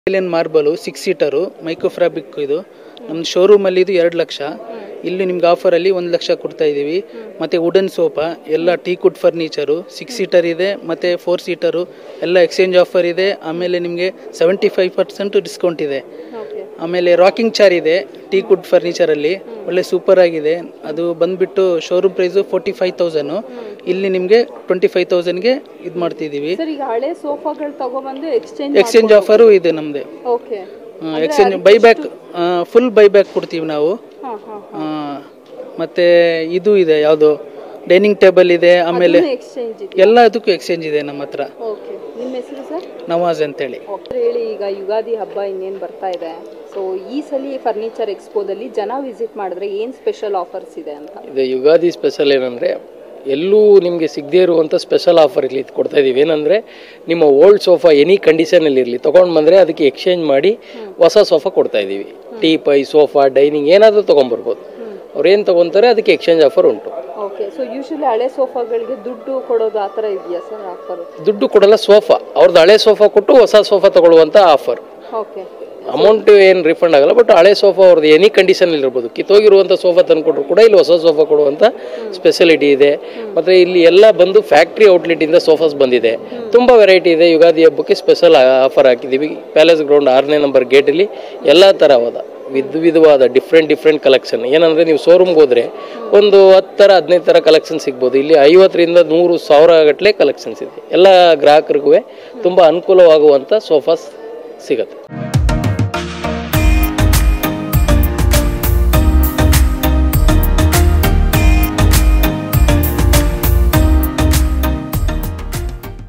Italian marble six seater micro fabric ಇದು ನಮ್ಮ ಶೋರೂಮಲ್ಲಿ ಇದು ಎರಡು ಲಕ್ಷ ಇಲ್ಲಿ ನಿಮ್ಗೆ ಆಫರಲ್ಲಿ ಒಂದು ಲಕ್ಷ ಕೊಡ್ತಾ ಇದ್ದೀವಿ ಮತ್ತು ವುಡನ್ ಸೋಫಾ ಎಲ್ಲ teak wood furniture six seater ಇದೆ ಮತ್ತು ಫೋರ್ ಸೀಟರು ಎಲ್ಲ ಎಕ್ಸ್ಚೇಂಜ್ ಆಫರ್ ಇದೆ ಆಮೇಲೆ ನಿಮಗೆ seventy five percent discount okay ಓಕೆ ಆಮೇಲೆ ರಾಕಿಂಗ್ ಚಾರ್ ಇದೆ ಟೀ ಕುಡ್ ಫರ್ನಿಚರಲ್ಲಿ ಒಳ್ಳೆ ಸೂಪರ್ ಆಗಿದೆ ಅದು ಬಂದ್ಬಿಟ್ಟು showroom price forty five thousand ಇಲ್ಲಿ ನಿಮಗೆ ಟ್ವೆಂಟಿ ಫೈವ್ ತೌಸಂಡ್ಗೆ ಇದು ಮಾಡ್ತಿದ್ದೀವಿ ಸರ್ ಈಗ ಹಳೆ ಸೋಫಾಗಳು ತಗೊಬಂದು ಎಕ್ಸ್ಚೇಂಜ್ ಎಕ್ಸ್ಚೇಂಜ್ ಆಫರು ಇದೆ ನಮ್ಮದೇ okay exchange buyback full buyback ಕೊಡ್ತೀವಿ ನಾವು ಹಾಂ ಹಾಂ ಆ, ಮತ್ತೆ ಇದು ಇದೆ ಯಾವುದು ಡೈನಿಂಗ್ ಟೇಬಲ್ ಇದೆ ಆಮೇಲೆ ಎಕ್ಸ್ಚೇಂಜ್ ಇದೆ ಎಲ್ಲದಕ್ಕೂ ಎಕ್ಸ್ಚೇಂಜ್ ಇದೆ ನಮ್ಮ ಹತ್ರ ಓಕೆ ನಿಮ್ಮ ಹೆಸರು ಸರ್ ನವಾಜ್ ಅಂತೇಳಿ ಓಕೆ ಹೇಳಿ ಈಗ ಯುಗಾದಿ ಹಬ್ಬ ಇನ್ನೇನು ಬರ್ತಾ ಇದೆ ಸೊ ಈ ಸಲ ಫರ್ನಿಚರ್ ಎಕ್ಸ್ಪೋದಲ್ಲಿ ಜನ ವಿಸಿಟ್ ಮಾಡಿದ್ರೆ ಏನು ಸ್ಪೆಷಲ್ ಆಫರ್ಸ್ ಇದೆ ಅಂತ ಇದು ಯುಗಾದಿ ಸ್ಪೆಷಲ್ ಏನಂದರೆ ಎಲ್ಲೂ ನಿಮಗೆ ಸಿಗದೇ ಇರುವಂಥ ಸ್ಪೆಷಲ್ ಆಫರ್ ಇಲ್ಲಿ ಕೊಡ್ತಾ ಇದ್ದೀವಿ ಏನಂದರೆ ನಿಮ್ಮ ಓಲ್ಡ್ ಸೋಫಾ ಎನಿ ಕಂಡೀಷನಲ್ಲಿ ಇರಲಿ ತೊಗೊಂಡು ಬಂದರೆ ಅದಕ್ಕೆ ಎಕ್ಸ್ಚೇಂಜ್ ಮಾಡಿ ಹೊಸ ಸೋಫಾ ಕೊಡ್ತಾ ಇದ್ದೀವಿ ಟೀ ಪೈ ಸೋಫಾ ಡೈನಿಂಗ್ ಏನಾದರೂ ತೊಗೊಂಬರ್ಬೋದು ಅವ್ರು ಏನು ತೊಗೊತಾರೆ ಅದಕ್ಕೆ ಎಕ್ಸ್ಚೇಂಜ್ ಆಫರ್ ಉಂಟು ಓಕೆ ಸೊ ಯೂಶಲಿ ಹಳೆ ಸೋಫಾಗಳಿಗೆ ದುಡ್ಡು ಕೊಡೋದು ಆ ಥರ ಇದೆಯಾ ಸರ್ ಆಫರ್ ದುಡ್ಡು ಕೊಡಲ್ಲ ಸೋಫಾ ಅವ್ರದ್ದು ಹಳೆ ಸೋಫಾ ಕೊಟ್ಟು ಹೊಸ ಸೋಫಾ ತಗೊಳ್ಳುವಂಥ ಆಫರ್ ಓಕೆ ಅಮೌಂಟ್ ಏನು ರಿಫಂಡ್ ಆಗಲ್ಲ ಬಟ್ ಹಳೆ ಸೋಫಾ ಅವ್ರದ್ದು ಎನಿ ಕಂಡೀಷನ್ ಇರ್ಬೋದು ಕಿತ್ತೋಗಿರುವಂಥ ಸೋಫಾ ತಂದು ಕೊಟ್ಟರು ಕೂಡ ಇಲ್ಲಿ ಹೊಸ ಸೋಫಾ ಕೊಡುವಂಥ ಸ್ಪೆಷಾಲಿಟಿ ಇದೆ ಮತ್ತು ಇಲ್ಲಿ ಎಲ್ಲ ಬಂದು ಫ್ಯಾಕ್ಟ್ರಿ ಔಟ್ಲೆಟಿಂದ ಸೋಫಾಸ್ ಬಂದಿದೆ ತುಂಬ ವೆರೈಟಿ ಇದೆ ಯುಗಾದಿ ಹಬ್ಬಕ್ಕೆ ಸ್ಪೆಷಲ್ ಆಫರ್ ಹಾಕಿದ್ದೀವಿ ಪ್ಯಾಲೇಸ್ ಗ್ರೌಂಡ್ ಆರನೇ ನಂಬರ್ ಗೇಟಲ್ಲಿ ಎಲ್ಲ ಥರವಾದ ವಿಧ ವಿಧವಾದ ಡಿಫ್ರೆಂಟ್ ಡಿಫ್ರೆಂಟ್ ಕಲೆಕ್ಷನ್ ಏನಂದರೆ ನೀವು ಶೋರೂಮ್ಗೆ ಹೋದರೆ ಒಂದು ಹತ್ತು ಥರ ಹದಿನೈದು ಥರ ಕಲೆಕ್ಷನ್ ಸಿಗ್ಬೋದು ಇಲ್ಲಿ ಐವತ್ತರಿಂದ ನೂರು ಸಾವಿರ ಗಟ್ಟಲೆ ಕಲೆಕ್ಷನ್ಸ್ ಇದೆ ಎಲ್ಲ ಗ್ರಾಹಕರಿಗೂ ತುಂಬ ಅನುಕೂಲವಾಗುವಂಥ ಸೋಫಾಸ್ ಸಿಗುತ್ತೆ